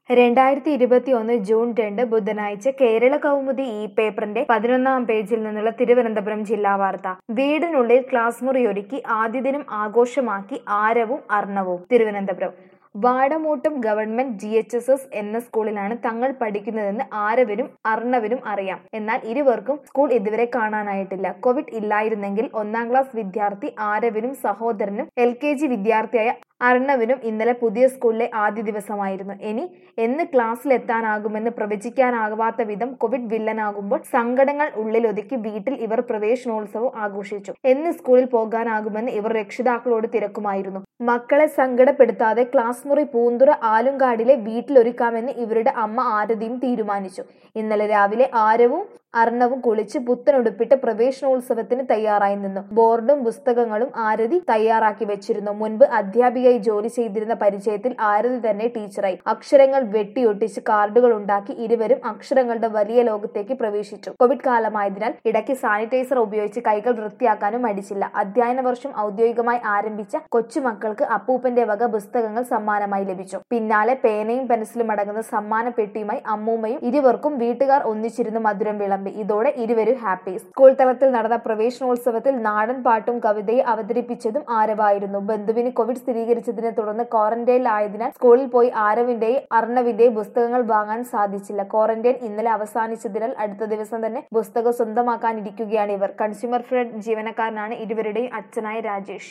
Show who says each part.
Speaker 1: രണ്ടായിരത്തി ഇരുപത്തി ഒന്ന് ജൂൺ രണ്ട് ബുധനാഴ്ച കേരള കൗമുദി ഈ പേപ്പറിന്റെ പതിനൊന്നാം പേജിൽ നിന്നുള്ള തിരുവനന്തപുരം ജില്ലാ വാർത്ത വീടിനുള്ളിൽ ക്ലാസ് മുറിയൊരുക്കി ആദ്യ ദിനം ആഘോഷമാക്കി ആരവും അർണവും Thiruvananthapuram Vadamoottam government G H S S എന്ന സ്കൂളിലാണ് തങ്ങൾ പഠിക്കുന്നതെന്ന് ആരവിനും അർണവിനും അറിയാം എന്നാൽ ഇരുവർക്കും സ്കൂൾ ഇതുവരെ കാണാനായിട്ടില്ല കോവിഡ് ഇല്ലായിരുന്നെങ്കിൽ ഒന്നാം ക്ലാസ് വിദ്യാർത്ഥി ആരവിനും സഹോദരനും എൽ കെ ജി വിദ്യാർത്ഥിയായ അർണവിനും ഇന്നലെ പുതിയ സ്കൂളിലെ ആദ്യ ദിവസമായിരുന്നു ഇനി എന്ന് ക്ലാസ്സിലെത്താനാകുമെന്ന് പ്രവചിക്കാനാകാത്ത വിധം കോവിഡ് വില്ലനാകുമ്പോൾ സങ്കടങ്ങൾ ഉള്ളിലൊതുക്കി വീട്ടിൽ ഇവർ പ്രവേശനോത്സവം ആഘോഷിച്ചു എന്ന് സ്കൂളിൽ പോകാനാകുമെന്ന് ഇവർ രക്ഷിതാക്കളോട് തിരക്കുമായിരുന്നു മക്കളെ സങ്കടപ്പെടുത്താതെ ക്ലാസ് മുറി പൂന്തുറ ആലുംകാടിലെ വീട്ടിലൊരുക്കാമെന്ന് ഇവരുടെ അമ്മ ആരതിയും തീരുമാനിച്ചു ഇന്നലെ രാവിലെ ആരവും അർണവും കുളിച്ച് പുത്തനുടുപ്പിട്ട് പ്രവേശനോത്സവത്തിന് തയ്യാറായി നിന്നു ബോർഡും പുസ്തകങ്ങളും ആരതി തയ്യാറാക്കി വെച്ചിരുന്നു മുൻപ് അധ്യാപികയായി ജോലി ചെയ്തിരുന്ന പരിചയത്തിൽ ആരതി തന്നെ ടീച്ചറായി അക്ഷരങ്ങൾ വെട്ടിയൊട്ടിച്ച് കാർഡുകൾ ഉണ്ടാക്കി ഇരുവരും അക്ഷരങ്ങളുടെ വലിയ ലോകത്തേക്ക് പ്രവേശിച്ചു കോവിഡ് കാലമായതിനാൽ ഇടയ്ക്ക് സാനിറ്റൈസർ ഉപയോഗിച്ച് കൈകൾ വൃത്തിയാക്കാനും മടിച്ചില്ല അധ്യയന വർഷം ഔദ്യോഗികമായി ആരംഭിച്ച കൊച്ചുമക്കൾക്ക് അപ്പൂപ്പന്റെ വക പുസ്തകങ്ങൾ സമ്മാനമായി ലഭിച്ചു പിന്നാലെ പേനയും പെൻസിലും അടങ്ങുന്ന സമ്മാന പെട്ടിയുമായി അമ്മൂമ്മയും ഇരുവർക്കും വീട്ടുകാർ ഒന്നിച്ചിരുന്ന് മധുരം വിളമ്പി ഇതോടെ ഇരുവരും ഹാപ്പി സ്കൂൾ തലത്തിൽ നടന്ന പ്രവേശനോത്സവത്തിൽ നാടൻ പാട്ടും കവിതയും അവതരിപ്പിച്ചതും ആരവായിരുന്നു ബന്ധുവിന് കോവിഡ് സ്ഥിരീകരിച്ചതിനെ തുടർന്ന് ക്വാറന്റൈനിലായതിനാൽ സ്കൂളിൽ പോയി ആരവിന്റെയും അർണവിന്റെയും പുസ്തകങ്ങൾ വാങ്ങാൻ സാധിച്ചില്ല ക്വാറന്റൈൻ ഇന്നലെ അവസാനിച്ചതിനാൽ അടുത്ത ദിവസം തന്നെ പുസ്തകം സ്വന്തമാക്കാനിരിക്കുകയാണ് ഇവർ കൺസ്യൂമർ ഫെഡ് ജീവനക്കാരനാണ് ഇരുവരുടെയും അച്ഛനായ രാജേഷ്